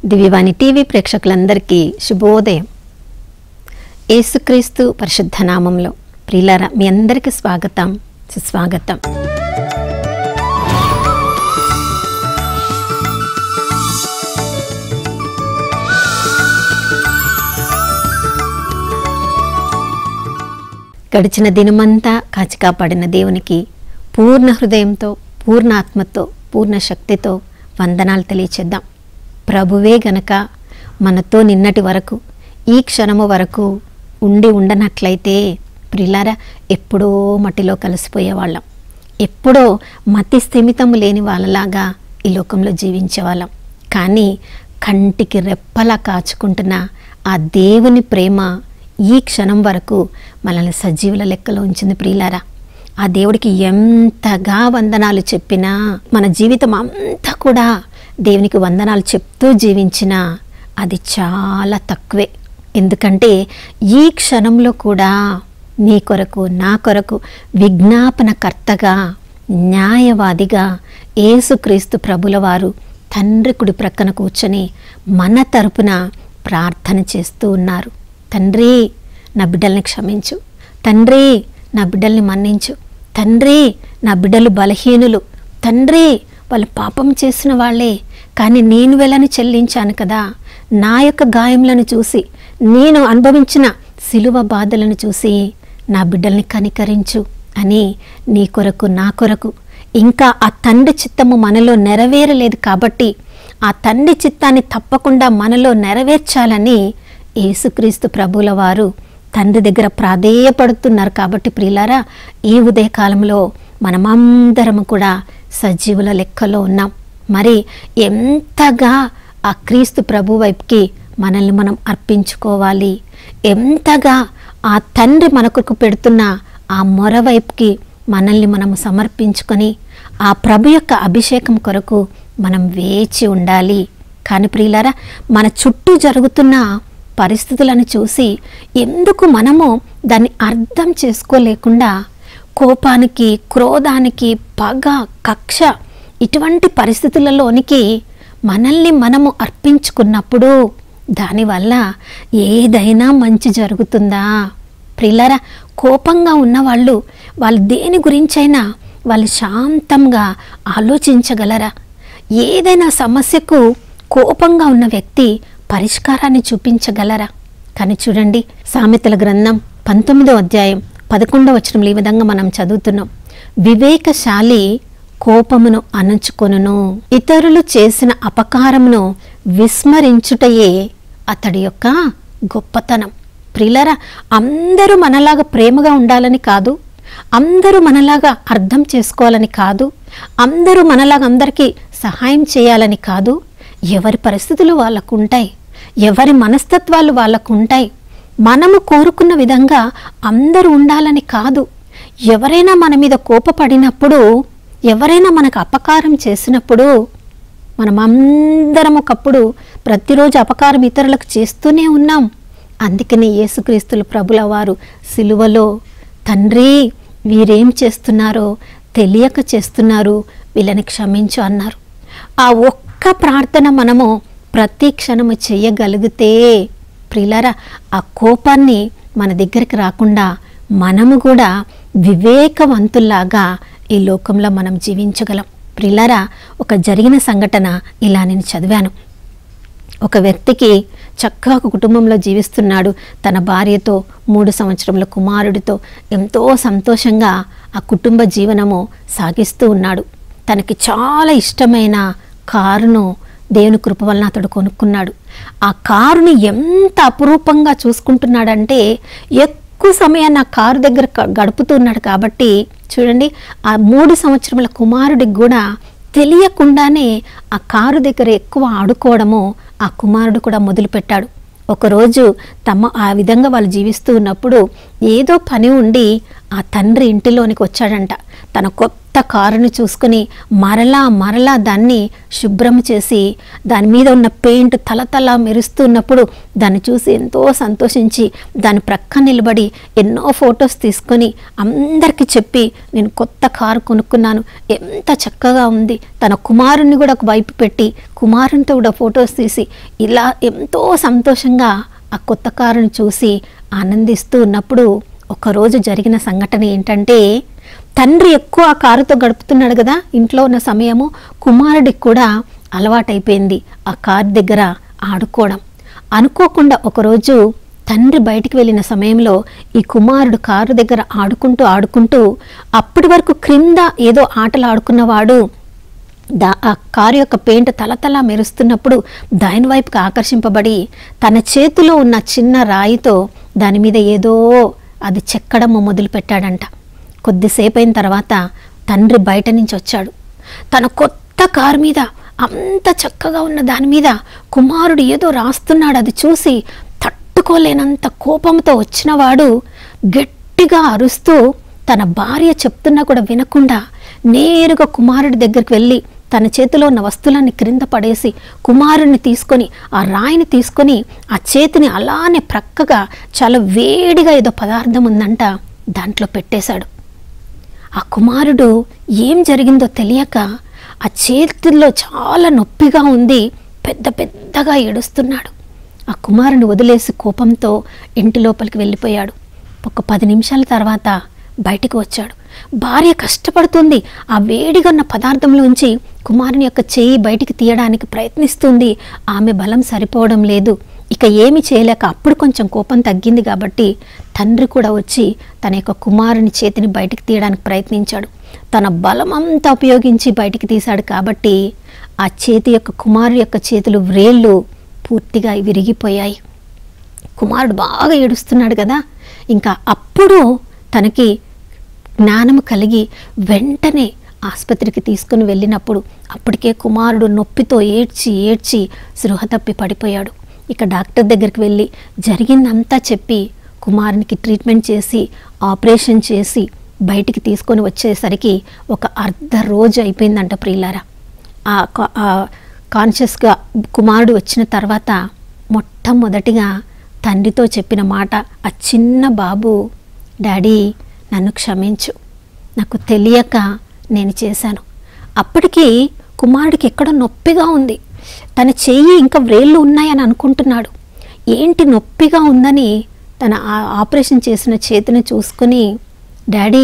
దివ్యవాణి TV ప్రేక్షకులందరికీ శుభోదయం యేసుక్రీస్తు పరిశుద్ధ నామంలో ప్రియులారా మీ అందరికీ స్వాగతం సుస్వాగతం గడిచిన దినమంతా కాచి కాపాడిన దేవునికి పూర్ణ హృదయంతో పూర్ణ ఆత్మతో పూర్ణ శక్తితో వందనాలు తెలియచేద్దాం ప్రభువే గనక మనతో నిన్నటి వరకు ఈ క్షణము వరకు ఉండి ఉండనట్లయితే ప్రిలారా ఎప్పుడో మట్టిలో కలిసిపోయేవాళ్ళం ఎప్పుడో మతి స్థిమితము లేని వాళ్ళలాగా ఈ లోకంలో జీవించేవాళ్ళం కానీ కంటికి రెప్పలా కాచుకుంటున్న ఆ దేవుని ప్రేమ ఈ క్షణం వరకు మనల్ని సజీవుల లెక్కలో ఉంచింది ప్రియులారా ఆ దేవుడికి ఎంతగా వందనాలు చెప్పినా మన జీవితం అంతా కూడా దేవునికి వందనాలు చెప్తూ జీవించినా అది చాలా తక్కువే ఎందుకంటే ఈ క్షణంలో కూడా నీ కొరకు నా కొరకు విజ్ఞాపనకర్తగా న్యాయవాదిగా యేసుక్రీస్తు ప్రభుల వారు తండ్రి కుడి ప్రక్కన కూర్చొని మన తరపున ప్రార్థన చేస్తూ ఉన్నారు తండ్రి నా బిడ్డల్ని క్షమించు తండ్రి నా బిడ్డల్ని మన్నించు తండ్రి నా బిడ్డలు బలహీనులు తండ్రి వాళ్ళు పాపం చేసిన వాళ్ళే కానీ నేను వెళ్ళని చెల్లించాను కదా నా యొక్క గాయములను చూసి నేను అనుభవించిన సిలువ బాధలను చూసి నా బిడ్డల్ని కనికరించు అని నీ కొరకు నా కొరకు ఇంకా ఆ తండ్రి చిత్తము మనలో నెరవేరలేదు కాబట్టి ఆ తండ్రి చిత్తాన్ని తప్పకుండా మనలో నెరవేర్చాలని యేసుక్రీస్తు ప్రభుల వారు తండ్రి దగ్గర ప్రాధేయపడుతున్నారు కాబట్టి ప్రియులారా ఈ ఉదయకాలంలో మనమందరం కూడా సజీవుల లెక్కలో ఉన్నాం మరి ఎంతగా ఆ క్రీస్తు ప్రభు వైపుకి మనల్ని మనం అర్పించుకోవాలి ఎంతగా ఆ తండ్రి మనకు పెడుతున్న ఆ మొర వైపుకి మనల్ని మనం సమర్పించుకొని ఆ ప్రభు యొక్క అభిషేకం కొరకు మనం వేచి ఉండాలి కానీ ప్రియులారా మన చుట్టూ జరుగుతున్న పరిస్థితులను చూసి ఎందుకు మనము దాన్ని అర్థం చేసుకోలేకుండా కోపానికి క్రోధానికి పగ కక్ష ఇటువంటి పరిస్థితులలోనికి మనల్ని మనము అర్పించుకున్నప్పుడు దానివల్ల ఏదైనా మంచి జరుగుతుందా ప్రిల్లరా కోపంగా ఉన్నవాళ్ళు వాళ్ళు దేని గురించైనా వాళ్ళు శాంతంగా ఆలోచించగలరా ఏదైనా సమస్యకు కోపంగా ఉన్న వ్యక్తి పరిష్కారాన్ని చూపించగలరా కానీ చూడండి సామెతల గ్రంథం పంతొమ్మిదో అధ్యాయం పదకొండవ వచనంలో ఈ విధంగా మనం చదువుతున్నాం వివేకశాలి కోపమును అణుచుకొనును ఇతరులు చేసిన అపకారమును విస్మరించుటయే అతడి యొక్క గొప్పతనం ప్రిలరా అందరూ మనలాగా ప్రేమగా ఉండాలని కాదు అందరూ మనలాగా అర్థం చేసుకోవాలని కాదు అందరూ మనలాగా అందరికీ సహాయం చేయాలని కాదు ఎవరి పరిస్థితులు వాళ్ళకు ఉంటాయి ఎవరి మనస్తత్వాలు వాళ్ళకు ఉంటాయి మనము కోరుకున్న విధంగా అందరూ ఉండాలని కాదు ఎవరైనా మన మీద కోపపడినప్పుడు ఎవరైనా మనకు అపకారం చేసినప్పుడు మనం అందరం ఒకప్పుడు ప్రతిరోజు అపకారం ఇతరులకు చేస్తూనే ఉన్నాం అందుకనే యేసుక్రీస్తుల ప్రభుల వారు సిలువలో తండ్రి వీరేం చేస్తున్నారో తెలియక చేస్తున్నారు వీళ్ళని క్షమించు అన్నారు ఆ ఒక్క ప్రార్థన మనము ప్రతి క్షణము చేయగలిగితే ప్రిలరా ఆ కోపాన్ని మన దగ్గరికి రాకుండా మనము కూడా వివేకవంతుల్లాగా ఈ లోకంలో మనం జీవించగలం ప్రిలరా ఒక జరిగిన సంఘటన ఇలా నేను చదివాను ఒక వ్యక్తికి చక్కగా ఒక కుటుంబంలో జీవిస్తున్నాడు తన భార్యతో మూడు సంవత్సరముల కుమారుడితో ఎంతో సంతోషంగా ఆ కుటుంబ జీవనము సాగిస్తూ ఉన్నాడు తనకి చాలా ఇష్టమైన కారును దేవుని కృప వలన అతడు కొనుక్కున్నాడు ఆ కారుని ఎంత అపురూపంగా చూసుకుంటున్నాడంటే ఎక్కువ సమయాన్ని ఆ కారు దగ్గర క- గడుపుతున్నాడు కాబట్టి చూడండి ఆ మూడు సంవత్సరముల కుమారుడికి కూడా తెలియకుండానే ఆ కారు దగ్గర ఎక్కువ ఆడుకోవడము ఆ కుమారుడు కూడా మొదలుపెట్టాడు ఒకరోజు తమ ఆ విధంగా వాళ్ళు జీవిస్తూ ఉన్నప్పుడు ఏదో పని ఉండి ఆ తండ్రి ఇంటిలోనికి వచ్చాడంట తన కొత్త కారుని చూసుకుని మరలా మరలా దాన్ని శుభ్రం చేసి దాని మీద ఉన్న పెయింట్ తలతల మెరుస్తున్నప్పుడు దాన్ని చూసి ఎంతో సంతోషించి దాని ప్రక్క నిలబడి ఎన్నో ఫొటోస్ తీసుకొని అందరికీ చెప్పి నేను కొత్త కారు కొనుక్కున్నాను ఎంత చక్కగా ఉంది తన కుమారుణ్ణి కూడా ఒక వైపు పెట్టి కుమారునితో కూడా ఫొటోస్ తీసి ఇలా ఎంతో సంతోషంగా ఆ కొత్త కారుని చూసి ఆనందిస్తూ ఉన్నప్పుడు ఒకరోజు జరిగిన సంఘటన ఏంటంటే తండ్రి ఎక్కువ ఆ కారుతో గడుపుతున్నాడు కదా ఇంట్లో ఉన్న సమయము కుమారుడికి కూడా అలవాటైపోయింది ఆ కారు దగ్గర ఆడుకోవడం అనుకోకుండా ఒకరోజు తండ్రి బయటికి వెళ్ళిన సమయంలో ఈ కుమారుడు కారు దగ్గర ఆడుకుంటూ ఆడుకుంటూ అప్పటి వరకు క్రింద ఏదో ఆటలు ఆడుకున్నవాడు దా ఆ కారు యొక్క పెయింట్ తలతలా మెరుస్తున్నప్పుడు దాని వైపుకి ఆకర్షింపబడి తన చేతిలో ఉన్న చిన్న రాయితో దాని మీద ఏదో అది చెక్కడము మొదలుపెట్టాడంట కొద్దిసేపు అయిన తర్వాత తండ్రి బయట నుంచి వచ్చాడు తన కొత్త కారు మీద అంత చక్కగా ఉన్న దాని మీద కుమారుడు ఏదో రాస్తున్నాడు అది చూసి తట్టుకోలేనంత కోపంతో వచ్చినవాడు గట్టిగా అరుస్తూ తన భార్య చెప్తున్నా కూడా వినకుండా నేరుగా కుమారుడి దగ్గరికి వెళ్ళి తన చేతిలో ఉన్న వస్తువులన్నీ క్రింద పడేసి కుమారుడిని తీసుకొని ఆ రాయిని తీసుకొని ఆ చేతిని అలానే ప్రక్కగా చాలా వేడిగా ఏదో పదార్థం ఉందంట దాంట్లో పెట్టేశాడు ఆ కుమారుడు ఏం జరిగిందో తెలియక ఆ చేతుల్లో చాలా నొప్పిగా ఉంది పెద్ద పెద్దగా ఏడుస్తున్నాడు ఆ కుమారుని వదిలేసి కోపంతో ఇంటి లోపలికి వెళ్ళిపోయాడు ఒక పది నిమిషాల తర్వాత బయటికి వచ్చాడు భార్య కష్టపడుతుంది ఆ వేడిగా ఉన్న పదార్థంలోంచి కుమారుని యొక్క చేయి బయటికి తీయడానికి ప్రయత్నిస్తుంది ఆమె బలం సరిపోవడం లేదు ఇక ఏమి చేయలేక అప్పుడు కొంచెం కోపం తగ్గింది కాబట్టి తండ్రి కూడా వచ్చి తన యొక్క కుమారుని చేతిని బయటికి తీయడానికి ప్రయత్నించాడు తన బలం అంతా ఉపయోగించి బయటికి తీశాడు కాబట్టి ఆ చేతి యొక్క కుమారుడి యొక్క చేతులు వ్రేళ్ళు పూర్తిగా విరిగిపోయాయి కుమారుడు బాగా ఏడుస్తున్నాడు కదా ఇంకా అప్పుడు తనకి జ్ఞానం కలిగి వెంటనే ఆసుపత్రికి తీసుకుని వెళ్ళినప్పుడు అప్పటికే కుమారుడు నొప్పితో ఏడ్చి ఏడ్చి సృహ తప్పి పడిపోయాడు ఇక డాక్టర్ దగ్గరికి వెళ్ళి జరిగిందంతా చెప్పి కుమారునికి ట్రీట్మెంట్ చేసి ఆపరేషన్ చేసి బయటికి తీసుకొని వచ్చేసరికి ఒక అర్ధ రోజు అయిపోయిందంట ప్రియులారా ఆ కా- ఆ కాన్షియస్గా కుమారుడు వచ్చిన తర్వాత మొట్టమొదటిగా తండ్రితో చెప్పిన మాట ఆ చిన్న బాబు డాడీ నన్ను క్షమించు నాకు తెలియక నేను చేశాను అప్పటికి కుమారుడికి ఎక్కడో నొప్పిగా ఉంది తన చెయ్యి ఇంకా వ్రేళ్ళు ఉన్నాయని అనుకుంటున్నాడు ఏంటి నొప్పిగా ఉందని తన ఆ- ఆపరేషన్ చేసిన చేతిని చూసుకొని డాడీ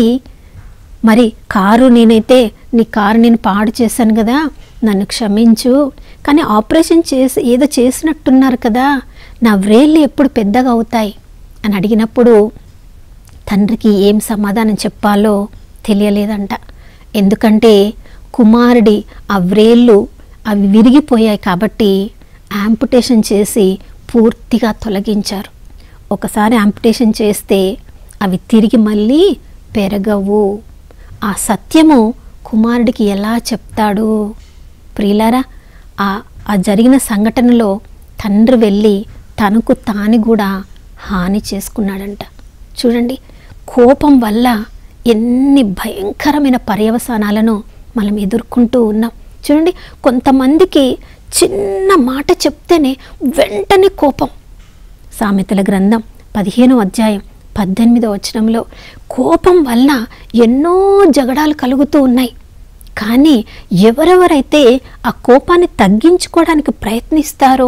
మరి కారు నేనైతే నీ కారు నేను పాడు చేశాను కదా నన్ను క్షమించు కానీ ఆపరేషన్ చేసి ఏదో చేసినట్టున్నారు కదా నా వ్రేళ్ళు ఎప్పుడు పెద్దగా అవుతాయి అని అడిగినప్పుడు తండ్రికి ఏం సమాధానం చెప్పాలో తెలియలేదంట ఎందుకంటే కుమారుడి ఆ వ్రేళ్ళు అవి విరిగిపోయాయి కాబట్టి యాంపుటేషన్ చేసి పూర్తిగా తొలగించారు ఒకసారి యాంపుటేషన్ చేస్తే అవి తిరిగి మళ్ళీ పెరగవు ఆ సత్యము కుమారుడికి ఎలా చెప్తాడు ప్రియులారా ఆ ఆ జరిగిన సంఘటనలో తండ్రి వెళ్ళి తనకు తాను కూడా హాని చేసుకున్నాడంట చూడండి కోపం వల్ల ఎన్ని భయంకరమైన పర్యవసానాలను మనం ఎదుర్కొంటూ ఉన్నాం చూడండి కొంతమందికి చిన్న మాట చెప్తేనే వెంటనే కోపం సామెతల గ్రంథం పదిహేనో అధ్యాయం పద్దెనిమిదో వచనంలో కోపం వల్ల ఎన్నో జగడాలు కలుగుతూ ఉన్నాయి కానీ ఎవరెవరైతే ఆ కోపాన్ని తగ్గించుకోవడానికి ప్రయత్నిస్తారో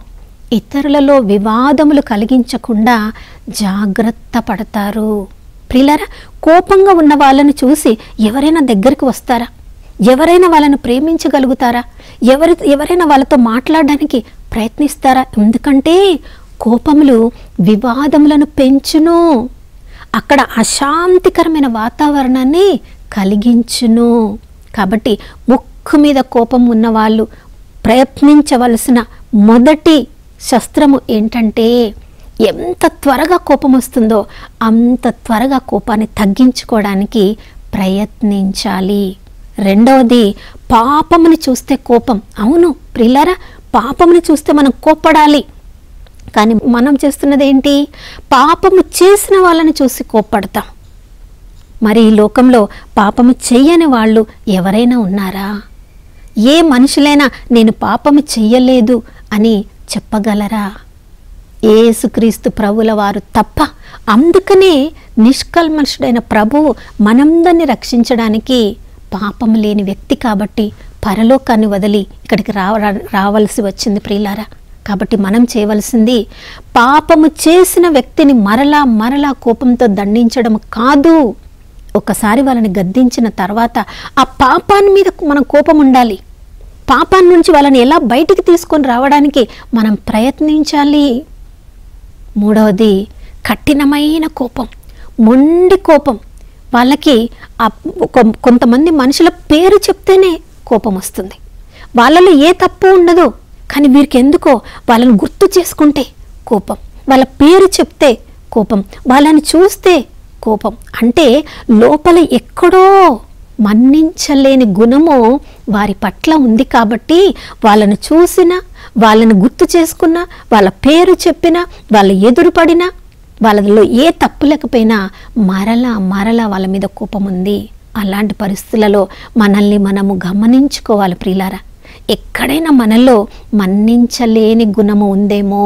ఇతరులలో వివాదములు కలిగించకుండా జాగ్రత్త పడతారు ప్రియులారా కోపంగా ఉన్న వాళ్ళని చూసి ఎవరైనా దగ్గరికి వస్తారా ఎవరైనా వాళ్ళని ప్రేమించగలుగుతారా ఎవరి ఎవరైనా వాళ్ళతో మాట్లాడడానికి ప్రయత్నిస్తారా ఎందుకంటే కోపములు వివాదములను పెంచును అక్కడ అశాంతికరమైన వాతావరణాన్ని కలిగించును కాబట్టి ముక్కు మీద కోపం ఉన్నవాళ్ళు ప్రయత్నించవలసిన మొదటి శస్త్రము ఏంటంటే ఎంత త్వరగా కోపం వస్తుందో అంత త్వరగా కోపాన్ని తగ్గించుకోవడానికి ప్రయత్నించాలి రెండవది పాపముని చూస్తే కోపం అవును ప్రిల్లరా పాపముని చూస్తే మనం కోప్పడాలి కానీ మనం చేస్తున్నది ఏంటి పాపము చేసిన వాళ్ళని చూసి కోప్పడతాం మరి ఈ లోకంలో పాపము చెయ్యని వాళ్ళు ఎవరైనా ఉన్నారా ఏ మనుషులైనా నేను పాపము చెయ్యలేదు అని చెప్పగలరా ఏసుక్రీస్తు ప్రభుల వారు తప్ప అందుకనే నిష్కల్మషుడైన ప్రభువు మనందరిని రక్షించడానికి పాపం లేని వ్యక్తి కాబట్టి పరలోకాన్ని వదిలి ఇక్కడికి రావ రావలసి వచ్చింది ప్రియులారా కాబట్టి మనం చేయవలసింది పాపము చేసిన వ్యక్తిని మరలా మరలా కోపంతో దండించడం కాదు ఒకసారి వాళ్ళని గద్దించిన తర్వాత ఆ పాపాన్ని మీద మనం కోపం ఉండాలి పాపాన్ని నుంచి వాళ్ళని ఎలా బయటికి తీసుకొని రావడానికి మనం ప్రయత్నించాలి మూడవది కఠినమైన కోపం మొండి కోపం వాళ్ళకి ఆ కొ- కొంతమంది మనుషుల పేరు చెప్తేనే కోపం వస్తుంది వాళ్ళలో ఏ తప్పు ఉండదు కానీ వీరికి ఎందుకో వాళ్ళని గుర్తు చేసుకుంటే కోపం వాళ్ళ పేరు చెప్తే కోపం వాళ్ళని చూస్తే కోపం అంటే లోపల ఎక్కడో మన్నించలేని గుణము వారి పట్ల ఉంది కాబట్టి వాళ్ళను చూసినా వాళ్ళని గుర్తు చేసుకున్నా వాళ్ళ పేరు చెప్పినా వాళ్ళ ఎదురుపడినా వాళ్ళలో ఏ తప్పు లేకపోయినా మరలా మరలా వాళ్ళ మీద కోపం ఉంది అలాంటి పరిస్థితులలో మనల్ని మనము గమనించుకోవాలి ప్రియులారా ఎక్కడైనా మనలో మన్నించలేని గుణము ఉందేమో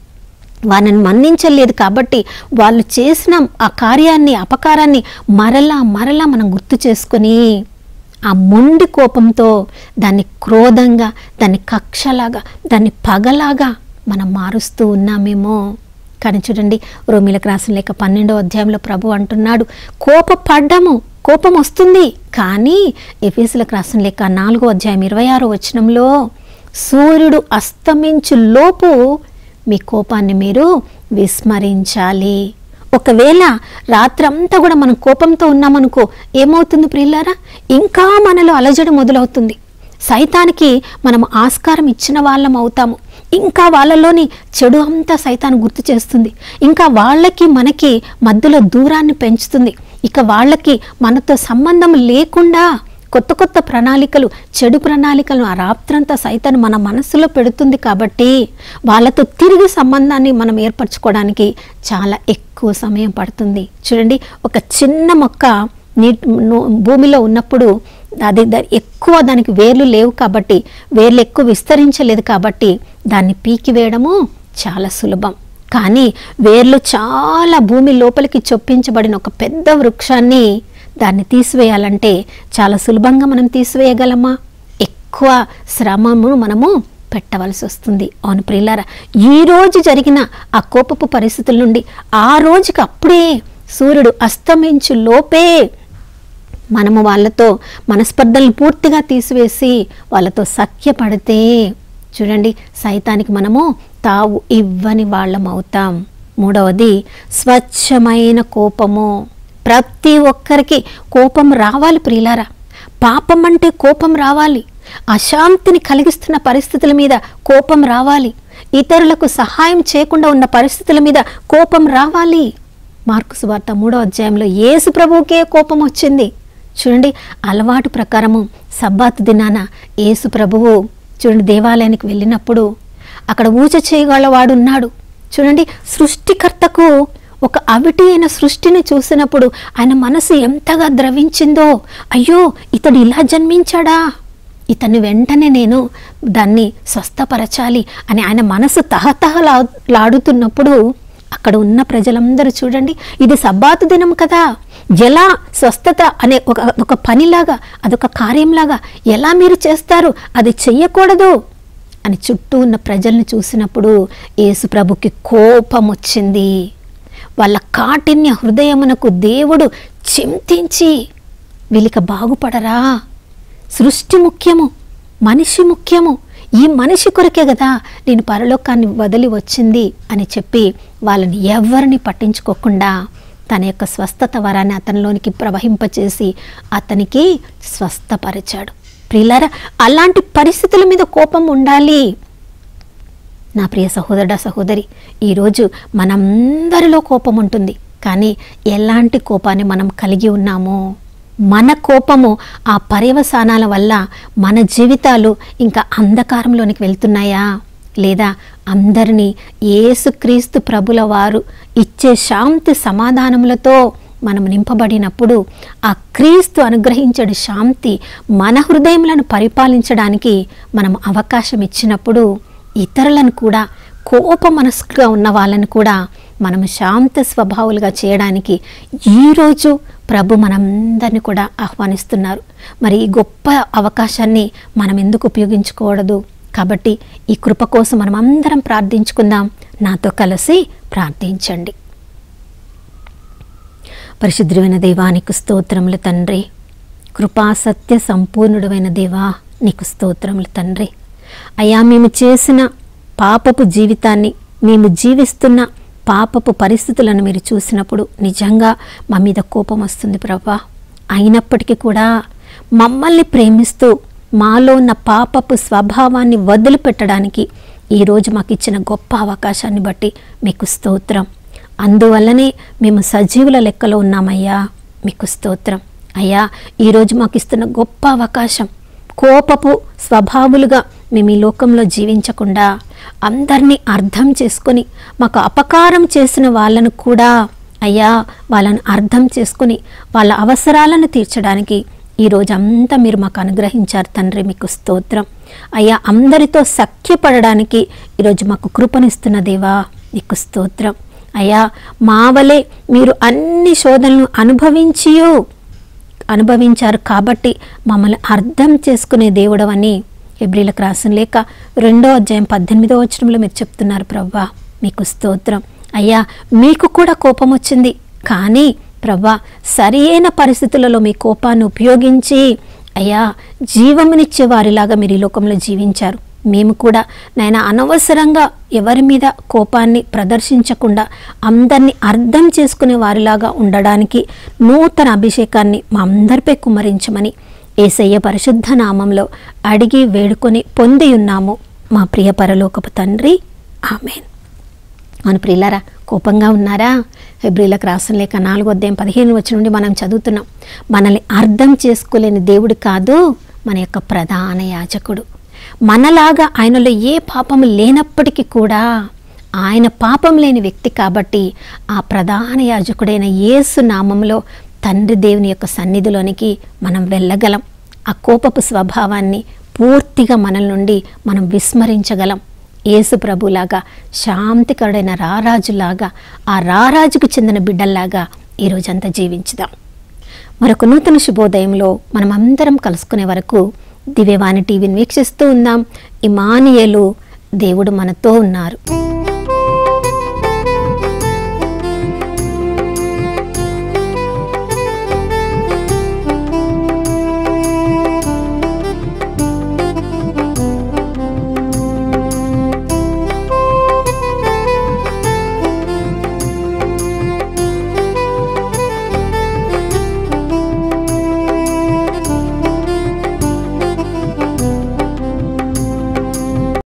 వాళ్ళని మన్నించలేదు కాబట్టి వాళ్ళు చేసిన ఆ కార్యాన్ని అపకారాన్ని మరలా మరలా మనం గుర్తు చేసుకొని ఆ మొండి కోపంతో దాన్ని క్రోధంగా దాన్ని కక్షలాగా దాన్ని పగలాగా మనం మారుస్తూ ఉన్నామేమో కానీ చూడండి రోమిలకు రాసిన లేక పన్నెండో అధ్యాయంలో ప్రభు అంటున్నాడు కోపపడ్డము కోపం వస్తుంది కానీ ఎఫీసులకు రాసిన లేక నాలుగో అధ్యాయం ఇరవై ఆరో వచనంలో సూర్యుడు అస్తమించు లోపు మీ కోపాన్ని మీరు విస్మరించాలి ఒకవేళ రాత్రంతా కూడా మనం కోపంతో ఉన్నామనుకో ఏమవుతుంది ప్రియులారా ఇంకా మనలో అలజడి మొదలవుతుంది సైతానికి మనం ఆస్కారం ఇచ్చిన వాళ్ళం అవుతాము ఇంకా వాళ్ళలోని చెడు అంతా సైతాన్ని గుర్తు చేస్తుంది ఇంకా వాళ్ళకి మనకి మధ్యలో దూరాన్ని పెంచుతుంది ఇక వాళ్ళకి మనతో సంబంధం లేకుండా కొత్త కొత్త ప్రణాళికలు చెడు ప్రణాళికలను ఆ రాత్రంతా సైతాన్ని మన మనసులో పెడుతుంది కాబట్టి వాళ్ళతో తిరిగి సంబంధాన్ని మనం ఏర్పరచుకోవడానికి చాలా ఎక్కువ సమయం పడుతుంది చూడండి ఒక చిన్న మొక్క నీటి ను- భూమిలో ఉన్నప్పుడు అది దా- ఎక్కువ దానికి వేర్లు లేవు కాబట్టి వేర్లు ఎక్కువ విస్తరించలేదు కాబట్టి దాన్ని పీకివేయడము చాలా సులభం కానీ వేర్లు చాలా భూమి లోపలికి చొప్పించబడిన ఒక పెద్ద వృక్షాన్ని దాన్ని తీసివేయాలంటే చాలా సులభంగా మనం తీసివేయగలమా ఎక్కువ శ్రమను మనము పెట్టవలసి వస్తుంది అవును ప్రియులారా ఈ రోజు జరిగిన ఆ కోపపు పరిస్థితుల నుండి ఆ రోజుకి అప్పుడే సూర్యుడు అస్తమించు లోపే మనము వాళ్ళతో మనస్పర్ధలను పూర్తిగా తీసివేసి వాళ్ళతో సఖ్యపడితే చూడండి సైతానికి మనము తావు ఇవ్వని వాళ్ళం అవుతాం మూడవది స్వచ్ఛమైన కోపము ప్రతి ఒక్కరికి కోపం రావాలి ప్రియులారా పాపం అంటే కోపం రావాలి అశాంతిని కలిగిస్తున్న పరిస్థితుల మీద కోపం రావాలి ఇతరులకు సహాయం చేయకుండా ఉన్న పరిస్థితుల మీద కోపం రావాలి మార్కు సువార్త మూడో అధ్యాయంలో యేసు ప్రభువుకే కోపం వచ్చింది చూడండి అలవాటు ప్రకారము సబ్బాతు దినాన యేసు ప్రభువు చూడండి దేవాలయానికి వెళ్ళినప్పుడు అక్కడ ఊచ చేయగలవాడు ఉన్నాడు చూడండి సృష్టికర్తకు ఒక అవిటి అయిన సృష్టిని చూసినప్పుడు ఆయన మనసు ఎంతగా ద్రవించిందో అయ్యో ఇతడు ఇలా జన్మించాడా ఇతన్ని వెంటనే నేను దాన్ని స్వస్థపరచాలి అని ఆయన మనసు తహతహలాడుతున్నప్పుడు అక్కడ ఉన్న ప్రజలందరూ చూడండి ఇది సబ్బాతు దినం కదా ఎలా స్వస్థత అనే ఒక ఒక పనిలాగా అదొక కార్యంలాగా ఎలా మీరు చేస్తారు అది చెయ్యకూడదు అని చుట్టూ ఉన్న ప్రజల్ని చూసినప్పుడు యేసు ప్రభుకి కోపం వచ్చింది వాళ్ళ కాఠిన్య హృదయమునకు దేవుడు చింతించి వీళ్ళకి బాగుపడరా సృష్టి ముఖ్యము మనిషి ముఖ్యము ఈ మనిషి కొరకే కదా నేను పరలోకాన్ని వదిలి వచ్చింది అని చెప్పి వాళ్ళని ఎవరిని పట్టించుకోకుండా తన యొక్క స్వస్థత వరాన్ని అతనిలోనికి ప్రవహింపచేసి అతనికి స్వస్థపరిచాడు ప్రియులారా అలాంటి పరిస్థితుల మీద కోపం ఉండాలి నా ప్రియ సహోదరుడ సహోదరి ఈరోజు మనందరిలో కోపం ఉంటుంది కానీ ఎలాంటి కోపాన్ని మనం కలిగి ఉన్నామో మన కోపము ఆ పర్యవసానాల వల్ల మన జీవితాలు ఇంకా అంధకారంలోనికి వెళ్తున్నాయా లేదా అందరినీ యేసుక్రీస్తు ప్రభుల వారు ఇచ్చే శాంతి సమాధానములతో మనం నింపబడినప్పుడు ఆ క్రీస్తు అనుగ్రహించడు శాంతి మన హృదయములను పరిపాలించడానికి మనం అవకాశం ఇచ్చినప్పుడు ఇతరులను కూడా కోప మనస్కుగా ఉన్న వాళ్ళని కూడా మనం శాంత స్వభావాలుగా చేయడానికి ఈరోజు ప్రభు మనందరినీ కూడా ఆహ్వానిస్తున్నారు మరి ఈ గొప్ప అవకాశాన్ని మనం ఎందుకు ఉపయోగించుకోకూడదు కాబట్టి ఈ కృప కోసం మనం అందరం ప్రార్థించుకుందాం నాతో కలిసి ప్రార్థించండి పరిశుద్ధమైన దేవానికి స్తోత్రములు తండ్రి కృపా సత్య సంపూర్ణుడమైన దేవా నీకు స్తోత్రములు తండ్రి అయ్యా మేము చేసిన పాపపు జీవితాన్ని మేము జీవిస్తున్న పాపపు పరిస్థితులను మీరు చూసినప్పుడు నిజంగా మా మీద కోపం వస్తుంది ప్రభా అయినప్పటికీ కూడా మమ్మల్ని ప్రేమిస్తూ మాలో ఉన్న పాపపు స్వభావాన్ని వదిలిపెట్టడానికి ఈరోజు మాకు ఇచ్చిన గొప్ప అవకాశాన్ని బట్టి మీకు స్తోత్రం అందువల్లనే మేము సజీవుల లెక్కలో ఉన్నామయ్యా మీకు స్తోత్రం అయ్యా ఈరోజు మాకు ఇస్తున్న గొప్ప అవకాశం కోపపు స్వభావులుగా మేము ఈ లోకంలో జీవించకుండా అందరినీ అర్థం చేసుకొని మాకు అపకారం చేసిన వాళ్ళను కూడా అయ్యా వాళ్ళను అర్థం చేసుకొని వాళ్ళ అవసరాలను తీర్చడానికి ఈరోజు అంతా మీరు మాకు అనుగ్రహించారు తండ్రి మీకు స్తోత్రం అయ్యా అందరితో సఖ్యపడడానికి ఈరోజు మాకు కృపనిస్తున్న దేవా నీకు స్తోత్రం అయ్యా మావలే మీరు అన్ని శోధనలు అనుభవించియో అనుభవించారు కాబట్టి మమ్మల్ని అర్థం చేసుకునే దేవుడవని ఎబ్రిలకు రాసిన లేక రెండో అధ్యాయం పద్దెనిమిదో వచనంలో మీరు చెప్తున్నారు ప్రవ్వా మీకు స్తోత్రం అయ్యా మీకు కూడా కోపం వచ్చింది కానీ ప్రవ్వా సరి అయిన పరిస్థితులలో మీ కోపాన్ని ఉపయోగించి అయ్యా జీవమునిచ్చే వారిలాగా మీరు ఈ లోకంలో జీవించారు మేము కూడా నాయన అనవసరంగా ఎవరి మీద కోపాన్ని ప్రదర్శించకుండా అందరినీ అర్థం చేసుకునే వారిలాగా ఉండడానికి నూతన అభిషేకాన్ని మా అందరిపై కుమ్మరించమని ఏసయ్య పరిశుద్ధ నామంలో అడిగి వేడుకొని పొంది ఉన్నాము మా ప్రియ పరలోకపు తండ్రి ఆమెన్ మన ప్రియులారా కోపంగా ఉన్నారా హెబ్రిలకు రాసిన లేక నాలుగో అధ్యాయం పదిహేను వచ్చి నుండి మనం చదువుతున్నాం మనల్ని అర్థం చేసుకోలేని దేవుడు కాదు మన యొక్క ప్రధాన యాజకుడు మనలాగా ఆయనలో ఏ పాపము లేనప్పటికీ కూడా ఆయన పాపం లేని వ్యక్తి కాబట్టి ఆ ప్రధాన యాజకుడైన యేసు నామంలో తండ్రి దేవుని యొక్క సన్నిధిలోనికి మనం వెళ్ళగలం ఆ కోపపు స్వభావాన్ని పూర్తిగా మనల నుండి మనం విస్మరించగలం యేసు ప్రభులాగా శాంతికరుడైన రారాజులాగా ఆ రారాజుకు చెందిన బిడ్డల్లాగా ఈరోజంతా జీవించుదాం మరొక నూతన శుభోదయంలో మనం అందరం కలుసుకునే వరకు దివ్యవాణి టీవీని వీక్షిస్తూ ఉందాం ఇమానియలు దేవుడు మనతో ఉన్నారు